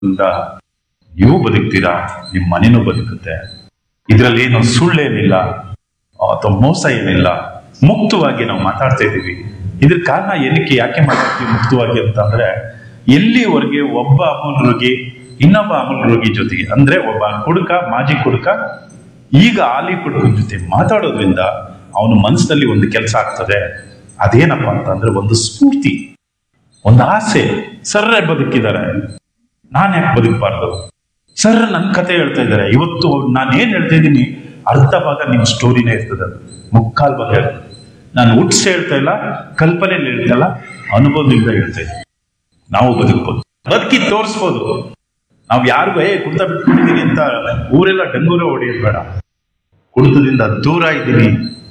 ಇಂದ ನೀವು ಬದುಕ್ತೀರಾ ನಿಮ್ಮ ಮನೆನೂ ಬದುಕುತ್ತೆ ಇದರಲ್ಲಿ ಏನು ಸುಳ್ಳೇನಿಲ್ಲ ಅಥವಾ ಮೋಸ ಏನಿಲ್ಲ ಮುಕ್ತವಾಗಿ ನಾವು ಮಾತಾಡ್ತಾ ಇದ್ದೀವಿ ಇದ್ರ ಕಾರಣ ಏನಕ್ಕೆ ಯಾಕೆ ಮಾತಾಡ್ತೀವಿ ಮುಕ್ತವಾಗಿ ಅಂತಂದ್ರೆ ಎಲ್ಲಿವರೆಗೆ ಒಬ್ಬ ಅಮೂಲ್ ರೋಗಿ ಇನ್ನೊಬ್ಬ ಅಮೂಲ್ ರೋಗಿ ಜೊತೆಗೆ ಅಂದ್ರೆ ಒಬ್ಬ ಕುಡುಕ ಮಾಜಿ ಕುಡುಕ ಈಗ ಆಲಿ ಕುಡುಕನ ಜೊತೆ ಮಾತಾಡೋದ್ರಿಂದ ಅವನ ಮನಸ್ಸಿನಲ್ಲಿ ಒಂದು ಕೆಲಸ ಆಗ್ತದೆ ಅದೇನಪ್ಪ ಅಂತಂದ್ರೆ ಒಂದು ಸ್ಫೂರ್ತಿ ಒಂದು ಆಸೆ ಸರ್ರೆ ಬದುಕಿದ್ದಾರೆ ನಾನು ಯಾಕೆ ಬದುಕಬಾರ್ದು ಸರ್ ನನ್ನ ಕತೆ ಹೇಳ್ತಾ ಇದ್ದಾರೆ ಇವತ್ತು ನಾನು ಏನ್ ಹೇಳ್ತಾ ಇದ್ದೀನಿ ಅರ್ಧ ಭಾಗ ನಿಮ್ಮ ಸ್ಟೋರಿನೇ ಇರ್ತದೆ ಅದು ಮುಕ್ಕಾಲ್ ಭಾಗ ಇರ್ತದೆ ನಾನು ಹುಟ್ಟಿಸಿ ಹೇಳ್ತಾ ಇಲ್ಲ ಕಲ್ಪನೆಯಲ್ಲಿ ಹೇಳ್ತಾ ಇಲ್ಲ ಅನುಭವದಿಂದ ಹೇಳ್ತಾ ಇದ್ದೀನಿ ನಾವು ಬದುಕ್ಬೋದು ಬದುಕಿ ತೋರಿಸ್ಬೋದು ನಾವು ಯಾರಿಗೂ ಏ ಕುಡ್ತ ಬಿಟ್ಬಿಟ್ಟಿದೀನಿ ಅಂತ ಊರೆಲ್ಲ ಡಂಗೂರ ಹೊಡೆಯೋದು ಬೇಡ ಕುಡಿತದಿಂದ ದೂರ ಇದ್ದೀನಿ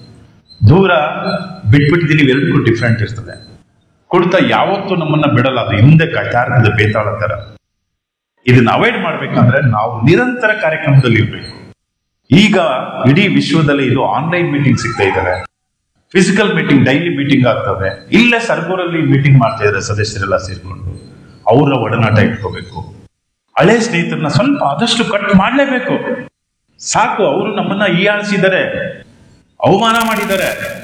ದೂರ ಬಿಟ್ಬಿಟ್ಟಿದ್ದೀನಿ ಎರಡಕ್ಕೂ ಡಿಫ್ರೆಂಟ್ ಇರ್ತದೆ ಕುಡಿತ ಯಾವತ್ತೂ ನಮ್ಮನ್ನ ಬಿಡಲ್ಲ ಅದು ಹಿಂದೆ ಕಾಯ್ತಾ ಇರ್ತದೆ ಬೇತಾಳ ತರ ಇದನ್ನ ಅವಾಯ್ಡ್ ಮಾಡ್ಬೇಕಂದ್ರೆ ನಾವು ನಿರಂತರ ಕಾರ್ಯಕ್ರಮದಲ್ಲಿ ಇರ್ಬೇಕು ಈಗ ಇಡೀ ವಿಶ್ವದಲ್ಲಿ ಇದು ಆನ್ಲೈನ್ ಮೀಟಿಂಗ್ ಸಿಗ್ತಾ ಇದ್ದಾರೆ ಫಿಸಿಕಲ್ ಮೀಟಿಂಗ್ ಡೈಲಿ ಮೀಟಿಂಗ್ ಆಗ್ತವೆ ಇಲ್ಲೇ ಸರ್ಗೂರಲ್ಲಿ ಮೀಟಿಂಗ್ ಮಾಡ್ತಾ ಇದ್ದಾರೆ ಸದಸ್ಯರೆಲ್ಲ ಸೇರ್ಕೊಂಡು ಅವರ ಒಡನಾಟ ಇಟ್ಕೋಬೇಕು ಹಳೆ ಸ್ನೇಹಿತರನ್ನ ಸ್ವಲ್ಪ ಆದಷ್ಟು ಕಟ್ ಮಾಡಲೇಬೇಕು ಸಾಕು ಅವರು ನಮ್ಮನ್ನ ಹೀಯಾಳಿಸಿದ್ದಾರೆ ಅವಮಾನ ಮಾಡಿದ್ದಾರೆ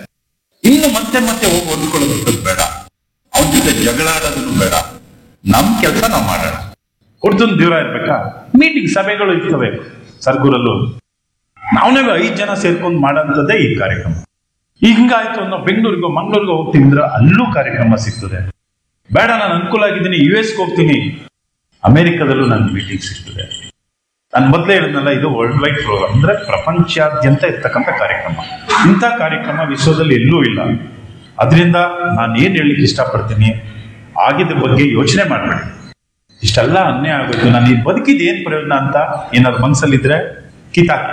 ಇನ್ನು ಮತ್ತೆ ಮತ್ತೆ ಹೋಗಿ ಹೊಂದ್ಕೊಳ್ಳೋದು ಬೇಡ ಅವ್ರ ಜೊತೆ ಜಗಳ ಆಡೋದನ್ನು ಬೇಡ ನಮ್ ಕೆಲಸ ನಾವು ಮಾಡೋಣ ಕುಡ್ದು ದೂರ ಇರ್ಬೇಕಾ ಮೀಟಿಂಗ್ ಸಭೆಗಳು ಇರ್ತವೆ ಸರ್ಗೂರಲ್ಲೂ ನಾವೇ ಐದ್ ಜನ ಸೇರ್ಕೊಂಡು ಮಾಡೋಂಥದ್ದೇ ಈ ಕಾರ್ಯಕ್ರಮ ಹಿಂಗಾಯ್ತು ಅನ್ನೋ ಬೆಂಗಳೂರಿಗೋ ಮಂಗಳೂರಿಗೋ ಹೋಗ್ತೀನಿ ಅಂದ್ರೆ ಅಲ್ಲೂ ಕಾರ್ಯಕ್ರಮ ಸಿಗ್ತದೆ ಬೇಡ ನಾನು ಅನುಕೂಲ ಆಗಿದ್ದೀನಿ ಯು ಎಸ್ಗೆ ಹೋಗ್ತೀನಿ ಅಮೆರಿಕದಲ್ಲೂ ನನ್ಗೆ ಮೀಟಿಂಗ್ ಸಿಗ್ತದೆ ನಾನು ಮೊದಲೇ ಹೇಳಿದ್ನಲ್ಲ ಇದು ವರ್ಲ್ಡ್ ವೈಡ್ ಪ್ರೋಗ್ರಾಮ್ ಅಂದ್ರೆ ಪ್ರಪಂಚಾದ್ಯಂತ ಇರ್ತಕ್ಕಂಥ ಕಾರ್ಯಕ್ರಮ ಇಂಥ ಕಾರ್ಯಕ್ರಮ ವಿಶ್ವದಲ್ಲಿ ಎಲ್ಲೂ ಇಲ್ಲ ಅದರಿಂದ ನಾನು ಏನ್ ಹೇಳಲಿಕ್ಕೆ ಇಷ್ಟಪಡ್ತೀನಿ ಆಗಿದ್ದ ಬಗ್ಗೆ ಯೋಚನೆ ಮಾಡಬೇಡಿ ಇಷ್ಟೆಲ್ಲ ಅನ್ಯಾಯ ಆಗೋಯ್ತು ನಾನು ಈ ಬದುಕಿದ್ ಏನ್ ಪ್ರಯೋಜನ ಅಂತ ಏನಾದ್ರು ಮನ್ಸಲ್ಲಿದ್ರೆ ಕಿತಾಕಿ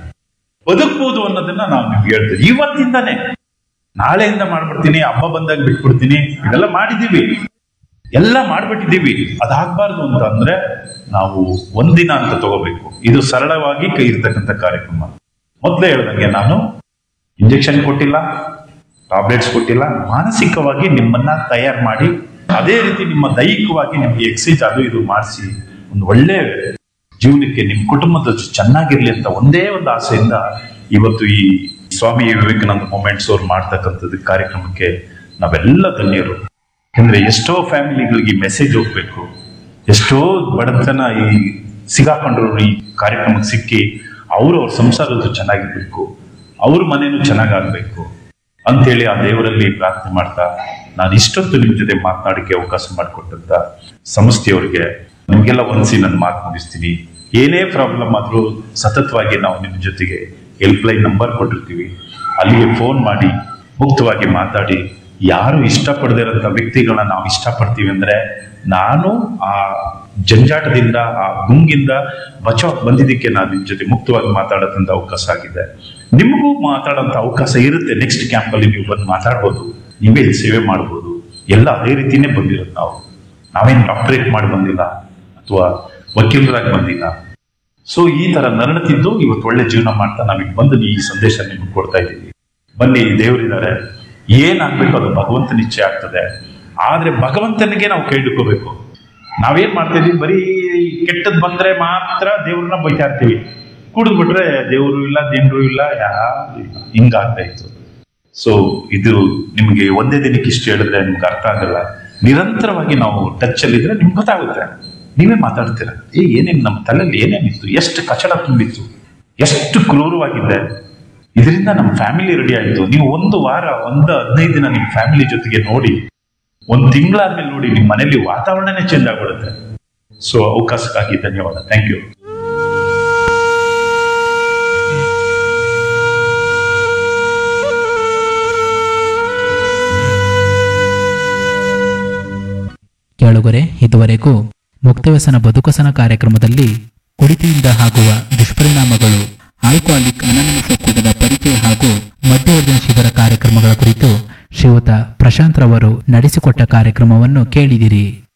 ಬದುಕ್ಬೋದು ಅನ್ನೋದನ್ನ ನಾವು ನಿಮ್ಗೆ ಹೇಳ್ತೀವಿ ಇವತ್ತಿಂದಾನೆ ನಾಳೆಯಿಂದ ಮಾಡ್ಬಿಡ್ತೀನಿ ಹಬ್ಬ ಬಂದಾಗ ಬಿಟ್ಬಿಡ್ತೀನಿ ಇದೆಲ್ಲ ಮಾಡಿದೀವಿ ಎಲ್ಲ ಮಾಡ್ಬಿಟ್ಟಿದೀವಿ ಅದಾಗಬಾರ್ದು ಅಂತ ಅಂದ್ರೆ ನಾವು ಒಂದಿನ ಅಂತ ತಗೋಬೇಕು ಇದು ಸರಳವಾಗಿ ಕೈ ಇರ್ತಕ್ಕಂಥ ಕಾರ್ಯಕ್ರಮ ಮೊದಲೇ ಹೇಳ್ದಂಗೆ ನಾನು ಇಂಜೆಕ್ಷನ್ ಕೊಟ್ಟಿಲ್ಲ ಟಾಬ್ಲೆಟ್ಸ್ ಕೊಟ್ಟಿಲ್ಲ ಮಾನಸಿಕವಾಗಿ ನಿಮ್ಮನ್ನ ತಯಾರು ಮಾಡಿ ಅದೇ ರೀತಿ ನಿಮ್ಮ ದೈಹಿಕವಾಗಿ ನಿಮ್ಗೆ ಎಕ್ಸೈಸ್ ಅದು ಇದು ಮಾಡಿಸಿ ಒಂದು ಒಳ್ಳೆ ಜೀವನಕ್ಕೆ ನಿಮ್ಮ ಕುಟುಂಬದ ಜೊತೆ ಚೆನ್ನಾಗಿರ್ಲಿ ಅಂತ ಒಂದೇ ಒಂದು ಆಸೆಯಿಂದ ಇವತ್ತು ಈ ಸ್ವಾಮಿ ವಿವೇಕಾನಂದ ಮೂಮೆಂಟ್ಸ್ ಅವ್ರು ಮಾಡ್ತಕ್ಕಂಥದ್ದು ಕಾರ್ಯಕ್ರಮಕ್ಕೆ ನಾವೆಲ್ಲ ಧನ್ಯರು ಯಾಕಂದ್ರೆ ಎಷ್ಟೋ ಫ್ಯಾಮಿಲಿಗಳಿಗೆ ಮೆಸೇಜ್ ಹೋಗ್ಬೇಕು ಎಷ್ಟೋ ಬಡತನ ಈ ಸಿಗಾಕೊಂಡ್ರು ಈ ಕಾರ್ಯಕ್ರಮಕ್ಕೆ ಸಿಕ್ಕಿ ಅವರು ಅವ್ರ ಸಂಸಾರದ್ದು ಚೆನ್ನಾಗಿರ್ಬೇಕು ಅವ್ರ ಮನೇನು ಚೆನ್ನಾಗಾಗ್ಬೇಕು ಅಂತೇಳಿ ಆ ದೇವರಲ್ಲಿ ಪ್ರಾರ್ಥನೆ ಮಾಡ್ತಾ ನಾನು ಇಷ್ಟೊತ್ತು ನಿಮ್ ಜೊತೆ ಮಾತನಾಡಕ್ಕೆ ಅವಕಾಶ ಮಾಡಿಕೊಟ್ಟಂತ ಸಂಸ್ಥೆಯವರಿಗೆ ನಿಮ್ಗೆಲ್ಲ ಒಂದ್ಸಿ ನನ್ನ ಮಾತು ಮುಗಿಸ್ತೀನಿ ಏನೇ ಪ್ರಾಬ್ಲಮ್ ಆದ್ರೂ ಸತತವಾಗಿ ನಾವು ನಿಮ್ ಜೊತೆಗೆ ಹೆಲ್ಪ್ ಲೈನ್ ನಂಬರ್ ಕೊಟ್ಟಿರ್ತೀವಿ ಅಲ್ಲಿಗೆ ಫೋನ್ ಮಾಡಿ ಮುಕ್ತವಾಗಿ ಮಾತಾಡಿ ಯಾರು ಇಷ್ಟಪಡದೇ ಇರೋಂಥ ವ್ಯಕ್ತಿಗಳನ್ನ ನಾವು ಇಷ್ಟಪಡ್ತೀವಿ ಅಂದ್ರೆ ನಾನು ಆ ಜಂಜಾಟದಿಂದ ಆ ಗುಂಗಿಂದ ಬಚಾವ್ ಬಂದಿದ್ದಕ್ಕೆ ನಾನು ನಿಮ್ ಜೊತೆ ಮುಕ್ತವಾಗಿ ಮಾತಾಡೋದಂತ ಅವಕಾಶ ಆಗಿದೆ ನಿಮಗೂ ಮಾತಾಡೋಂಥ ಅವಕಾಶ ಇರುತ್ತೆ ನೆಕ್ಸ್ಟ್ ಕ್ಯಾಂಪ್ ಅಲ್ಲಿ ನೀವು ಬಂದು ಮಾತಾಡ್ಬೋದು ನೀವೇ ಇಲ್ಲಿ ಸೇವೆ ಮಾಡ್ಬೋದು ಎಲ್ಲ ಅದೇ ರೀತಿನೇ ಬಂದಿರೋದು ನಾವು ನಾವೇನು ಡಾಕ್ಟರೇಟ್ ಮಾಡಿ ಬಂದಿಲ್ಲ ಅಥವಾ ವಕೀಲರಾಗಿ ಬಂದಿಲ್ಲ ಸೊ ಈ ತರ ನರಳುತ್ತಿದ್ದು ಇವತ್ತು ಒಳ್ಳೆ ಜೀವನ ಮಾಡ್ತಾ ನಾವೀಗ ಬಂದು ಈ ಸಂದೇಶ ನಿಮ್ಗೆ ಕೊಡ್ತಾ ಇದ್ದೀವಿ ಬನ್ನಿ ದೇವರಿದ್ದಾರೆ ಏನಾಗ್ಬೇಕು ಅದು ಭಗವಂತನ ಇಚ್ಛೆ ಆಗ್ತದೆ ಆದ್ರೆ ಭಗವಂತನಿಗೆ ನಾವು ಕೈ ಹಿಡ್ಕೋಬೇಕು ನಾವೇನ್ ಮಾಡ್ತಾ ಇದೀವಿ ಬರೀ ಕೆಟ್ಟದ್ ಬಂದ್ರೆ ಮಾತ್ರ ದೇವ್ರನ್ನ ಬೈತಾ ಇರ್ತೀವಿ ಕುಡಿದು ಬಿಟ್ರೆ ದೇವರು ಇಲ್ಲ ದೇವ್ರು ಇಲ್ಲ ಯಾರು ಇಲ್ಲ ಹಿಂಗಾಗ್ತಾ ಇತ್ತು ಸೊ ಇದು ನಿಮ್ಗೆ ಒಂದೇ ದಿನಕ್ಕೆ ಇಷ್ಟು ಹೇಳಿದ್ರೆ ನಿಮ್ಗೆ ಅರ್ಥ ಆಗಲ್ಲ ನಿರಂತರವಾಗಿ ನಾವು ಟಚ್ ಅಲ್ಲಿ ಇದ್ರೆ ನಿಮ್ಗೆ ಗೊತ್ತಾಗುತ್ತೆ ನೀವೇ ಮಾತಾಡ್ತೀರ ಏ ಏನೇನು ನಮ್ಮ ತಲೆಯಲ್ಲಿ ಏನೇನಿತ್ತು ಎಷ್ಟು ಕಚಡ ತುಂಬಿತ್ತು ಎಷ್ಟು ಕ್ರೂರವಾಗಿದೆ ಇದರಿಂದ ನಮ್ಮ ಫ್ಯಾಮಿಲಿ ರೆಡಿ ಆಯ್ತು ನೀವು ಒಂದು ವಾರ ಒಂದು ಹದಿನೈದು ದಿನ ನಿಮ್ಮ ಫ್ಯಾಮಿಲಿ ಜೊತೆಗೆ ನೋಡಿ ಒಂದು ತಿಂಗಳಾದ್ಮೇಲೆ ನೋಡಿ ನಿಮ್ಮ ಮನೇಲಿ ವಾತಾವರಣನೇ ಚೇಂಜ್ ಆಗ್ಬಿಡುತ್ತೆ ಸೊ ಅವಕಾಶಕ್ಕಾಗಿ ಧನ್ಯವಾದ ಥ್ಯಾಂಕ್ ಯು ಕೇಳುಗರೆ ಇದುವರೆಗೂ ಮುಕ್ತವ್ಯಸನ ಬದುಕಸನ ಕಾರ್ಯಕ್ರಮದಲ್ಲಿ ಕುಡಿತಿಯಿಂದ ಆಗುವ ದುಷ್ಪರಿಣಾಮಗಳು ಆಲ್ಕೋಹಾಲಿಕ್ ಅನಾನಮಸ್ ಒಕ್ಕೂಟದ ಪರಿಚಯ ಹಾಗೂ ಮಧ್ಯವರ್ಜನ ಶಿಬಿರ ಕಾರ್ಯಕ್ರಮಗಳ ಕುರಿತು ಶ್ರೀಯುತ ಪ್ರಶಾಂತ್ ರವರು ನಡೆಸಿಕೊಟ್ಟ ಕಾರ್ಯಕ್ರಮವನ್ನು ಕೇಳಿದಿರಿ